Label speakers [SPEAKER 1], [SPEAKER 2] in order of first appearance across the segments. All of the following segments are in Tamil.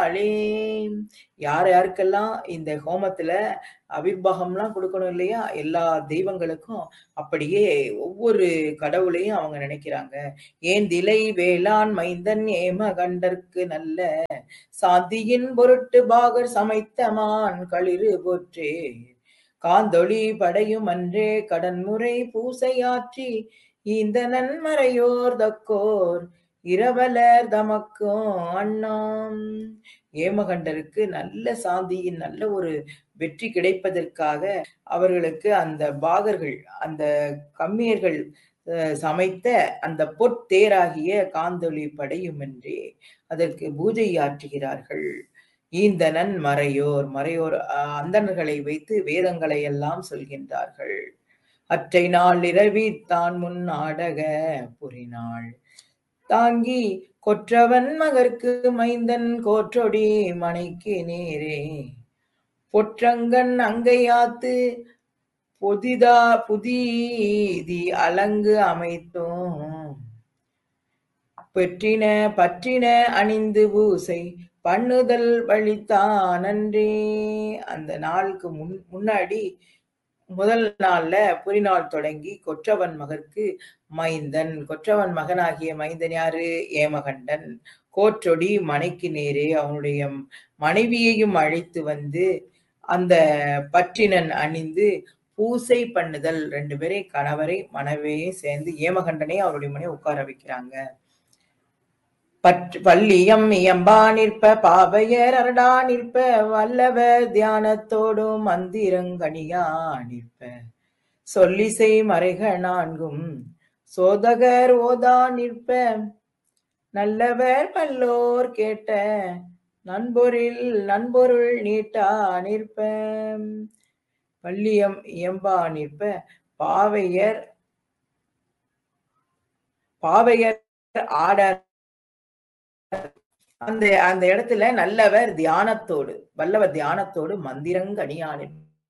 [SPEAKER 1] அழே யார் யாருக்கெல்லாம் இந்த ஹோமத்துல அவிர்வாகம்லாம் கொடுக்கணும் இல்லையா எல்லா தெய்வங்களுக்கும் அப்படியே ஒவ்வொரு கடவுளையும் அவங்க நினைக்கிறாங்க ஏன் திலை வேளாண் மைந்தன் ஏம கண்டற்கு நல்ல சாந்தியின் பொருட்டு பாகர் சமைத்தமான் களிறு போற்றே காந்தொளி படையும் அன்றே கடன்முறை பூசையாற்றி இந்த நன்மறையோர் தக்கோர் இரவலர் தமக்கும் அண்ணாம் ஏமகண்டருக்கு நல்ல சாந்தியின் நல்ல ஒரு வெற்றி கிடைப்பதற்காக அவர்களுக்கு அந்த பாகர்கள் அந்த கம்மியர்கள் அஹ், சமைத்த அந்த பொற்தேராகிய காந்தொளி படையுமென்றே அதற்கு பூஜை ஆற்றுகிறார்கள் ஈந்தனன் மறையோர் மறையோர் அஹ், அந்தணர்களை வைத்து வேதங்களை எல்லாம் சொல்கின்றார்கள் அற்றை நாள் இரவி தான் முன் நாடக புரிநாள் தாங்கி கொற்றவன் மகற்கு மைந்தன் கோற்றொடி மனைக்கு நேரே பொற்றங்கன் அங்கையாத்து புதிதா புதிதி அலங்கு அமைத்தோம் பெற்றின பற்றின அணிந்து பூசை பண்ணுதல் வழித்தானன்றே அந்த நாளுக்கு முன் முன்னாடி முதல் நாள்ல புரிநாள் தொடங்கி கொற்றவன் மகற்கு மைந்தன் கொற்றவன் மகனாகிய மைந்தன் யாரு ஏமகண்டன் கோற்றொடி மனைக்கு நேரே அவனுடைய மனைவியையும் அழைத்து வந்து அந்த பற்றினன் அணிந்து பூசை பண்ணுதல் ரெண்டு பேரை கணவரை மனைவியை சேர்ந்து ஏமகண்டனை அவருடைய மனைவி உட்கார வைக்கிறாங்க பற்று பள்ளியம் இயம்பா நிற்ப பாவையர் அரடா நிற்ப வல்லவர் தியானத்தோடும் மந்திரங்கணியா நிற்ப சொல்லிசை மறைக நான்கும் சோதகர் ஓதா நிற்ப நல்லவர் பல்லோர் கேட்ட நண்பொரில் நண்பொருள் நீட்டா நிற்ப பள்ளியம் இயம்பா நிற்ப பாவையர் பாவையர் ஆட அந்த அந்த இடத்துல நல்லவர் தியானத்தோடு வல்லவர் தியானத்தோடு மந்திரங்கணியான்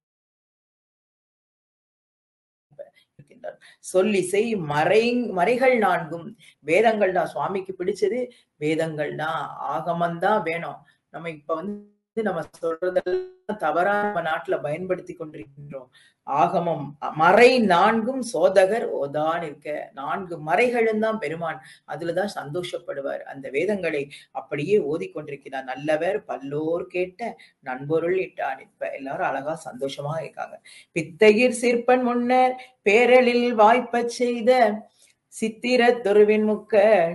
[SPEAKER 1] இருக்கின்றார் சொல்லிசை மறை மறைகள் நான்கும் வேதங்கள் தான் சுவாமிக்கு பிடிச்சது வேதங்கள் தான் ஆகமம் தான் வேணும் நம்ம இப்ப வந்து நம்ம சொல்றதெல்லாம் தவறா நம்ம நாட்டுல பயன்படுத்தி கொண்டிருக்கின்றோம் ஆகமம் மறை நான்கும் சோதகர் ஓதான் இருக்க நான்கு மறைகளும் தான் பெருமான் அதுலதான் சந்தோஷப்படுவார் அந்த வேதங்களை அப்படியே ஓதிக்கொண்டிருக்கிறார் நல்லவர் பல்லோர் கேட்ட நண்பொருள் இட்டான் இப்ப எல்லாரும் அழகா சந்தோஷமா இருக்காங்க பித்தகிர் சிற்பன் முன்னர் பேரலில் வாய்ப்பச் செய்த சித்திர துருவின் முக்க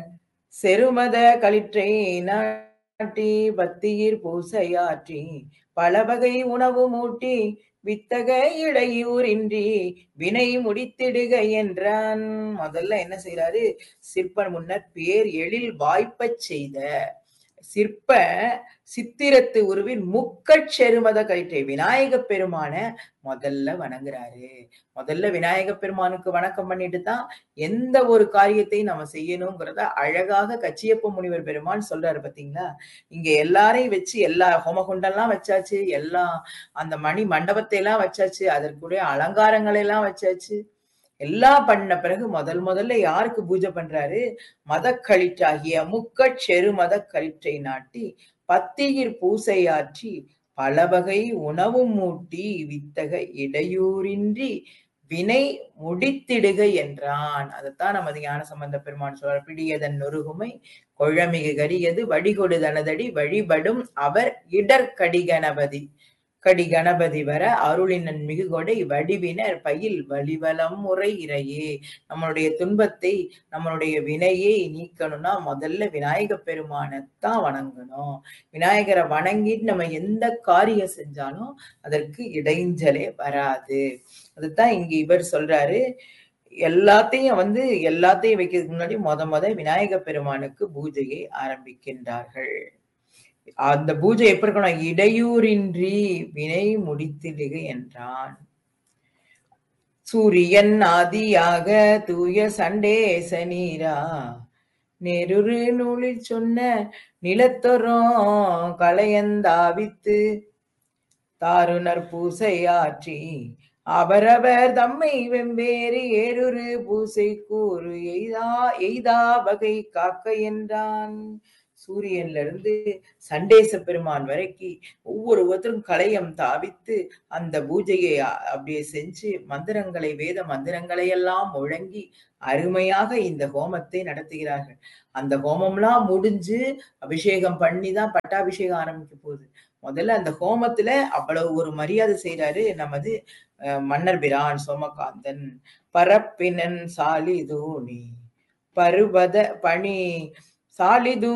[SPEAKER 1] செருமத களிற்றை நாட்டி பத்தியிர் பூசையாற்றி பல வகை உணவு மூட்டி வித்தக இடையூரின்றி வினை முடித்திடுக என்றான் முதல்ல என்ன செய்யறாரு சிற்பன் முன்னர் பேர் எழில் வாய்ப்பச் செய்த சிற்ப சித்திரத்து உருவின் முக்கட் செருமத கயிற்றை விநாயக பெருமான முதல்ல வணங்குறாரு முதல்ல விநாயக பெருமானுக்கு வணக்கம் பண்ணிட்டு தான் எந்த ஒரு காரியத்தையும் நம்ம செய்யணுங்கிறத அழகாக கச்சியப்ப முனிவர் பெருமான் சொல்றாரு பாத்தீங்களா இங்க எல்லாரையும் வச்சு எல்லா ஹோமகுண்டெல்லாம் வச்சாச்சு எல்லாம் அந்த மணி மண்டபத்தை எல்லாம் வச்சாச்சு அதற்குரிய அலங்காரங்களை எல்லாம் வச்சாச்சு எல்லாம் பண்ண பிறகு முதல் முதல்ல யாருக்கு பூஜை பண்றாரு மதக்களிற்றாகிய முக்கட் செரு மதக்களிற்றை நாட்டி பத்தியிர் பூசையாற்றி பல வகை உணவு மூட்டி வித்தக இடையூறின்றி வினை முடித்திடுக என்றான் அதைத்தான் நமது ஞான சம்பந்த பெருமான் சொல்றார் பிடியதன் நொறுகுமை கொழமிகு கரியது வடிகொடு தனதடி வழிபடும் அவர் இடர்கடி கணபதி கடி கணபதி வர அருளினன் மிகுகொடை வடிவினர் பயில் வலிவலம் முறை இறையே நம்மளுடைய துன்பத்தை நம்மளுடைய வினையை நீக்கணும்னா முதல்ல விநாயக பெருமானைத்தான் வணங்கணும் விநாயகரை வணங்கிட்டு நம்ம எந்த காரியம் செஞ்சாலும் அதற்கு இடைஞ்சலே வராது அதுதான் இங்க இவர் சொல்றாரு எல்லாத்தையும் வந்து எல்லாத்தையும் வைக்கிறதுக்கு முன்னாடி முத முத விநாயக பெருமானுக்கு பூஜையை ஆரம்பிக்கின்றார்கள் அந்த பூஜை எப்படி இருக்கணும் இடையூறின்றி வினை முடித்திடுக என்றான் சூரியன் ஆதியாக தூய சண்டேச நீரா நெருரு நூலில் சொன்ன நிலத்தொரும் களையந்தாவித்து தாருணர் பூசையாற்றி அவரவர் தம்மை வெவ்வேறு ஏறுரு பூசை கூறு எய்தா எய்தா வகை காக்க என்றான் சூரியன்ல இருந்து சண்டேச பெருமான் வரைக்கும் ஒவ்வொருவரும் கலையம் தாவித்து அந்த பூஜையை அ- அப்படியே செஞ்சு மந்திரங்களை வேத மந்திரங்களை எல்லாம் முழங்கி அருமையாக இந்த ஹோமத்தை நடத்துகிறார்கள் அந்த ஹோமம்லாம் முடிஞ்சு அபிஷேகம் பண்ணி தான் பட்டாபிஷேகம் ஆரம்பிக்க போகுது முதல்ல அந்த ஹோமத்துல அவ்வளவு ஒரு மரியாதை செய்யறாரு நமது அஹ், மன்னர் பிரான் சோமகாந்தன் பரப்பினன் சாலிதூணி பருவத பணி சாலிது